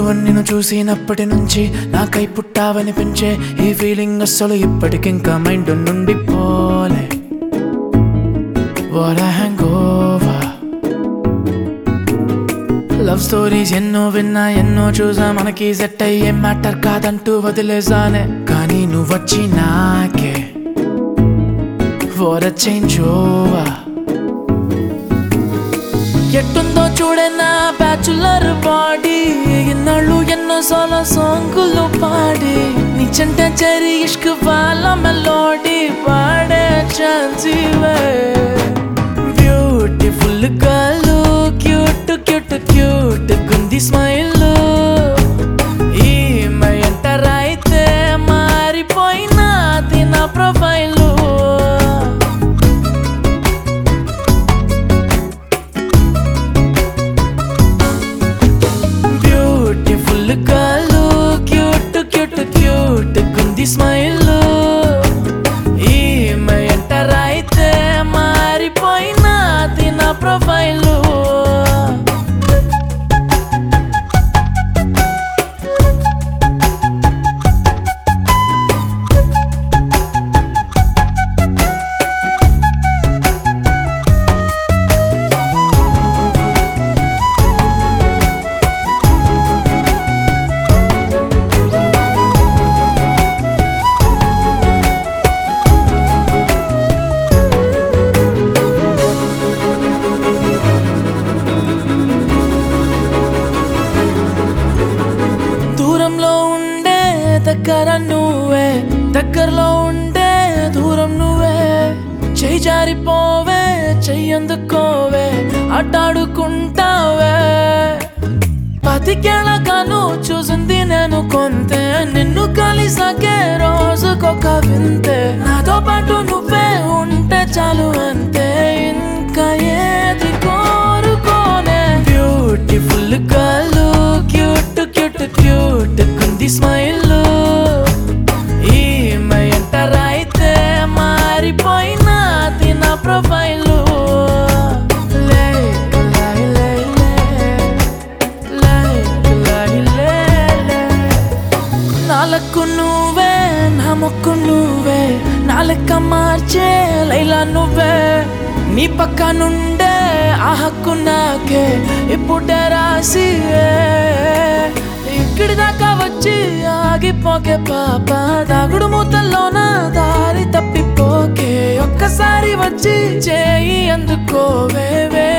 అని నిన్ను చూసినప్పటి నుంచి నాకై పుట్టావనిపించే ఈ ఫీలింగ్ అస్సలు ఇప్పటికింకా మైండ్ నుండి పోలే What a hangover love stories ఎన్నో విన్నా ఎన్నో చూసా మనకి సెట్ అయ్యే మ్యాటర్ కాదంటూ వదిలేసానే కానీ నువ్వు వచ్చి నాకే What a change over ఎట్టుందో చూడే నా బ్యాచులర్ బాడీ ఇన్నాళ్ళు ఎన్నో సోలో సాంగులు పాడి నీ చెంట చెరి ఇష్క్ వాళ్ళ మెలోడీ పాడే chance beautiful girl cute cute cute గుంది స్మైల్ ఈమె ఎంటర్ అయితే మారిపోయినది నా profile beautiful girl cute cute cute గుంది స్మైల్ ఈమె ఎంటర్ అయితే మారిపోయినది నా ప్రొఫైలు దూరంలో ఉండే దగ్గర నువ్వే దగ్గరలో ఉండే దూరం నువ్వే చెయ్యి జారిపోవే చెయ్యందుకోవే అడ్డాడుకుంటావే పతికేళ్ళగాను చూసింది నేను కొంతే నిన్ను కలిసాకే రోజుకొక వింతే నాతో పాటు నువ్వే ఉంటే చాలు అంతే ఇంకా ఏది కోరుకోనే beautiful girl cute cute cute కుంది స్మైల్ ఈమె ఎంటర్ అయితే మారిపోయినది నా ప్రొఫైలు లే లే లే లే నాలకు నువ్వే నా మొక్కు నువ్వే నా లెక్క మార్చే లైలా నువ్వే నీ పక్క నుండే ఆ హక్కు నాకే ఇప్పుడే రాసి ఇక్కడి దాకా వచ్చి ఆగిపోకే పాప దాగుడు మూతల్లోన దారి తప్పిపోకే ఒక్కసారి వచ్చి చేయి అందుకోవే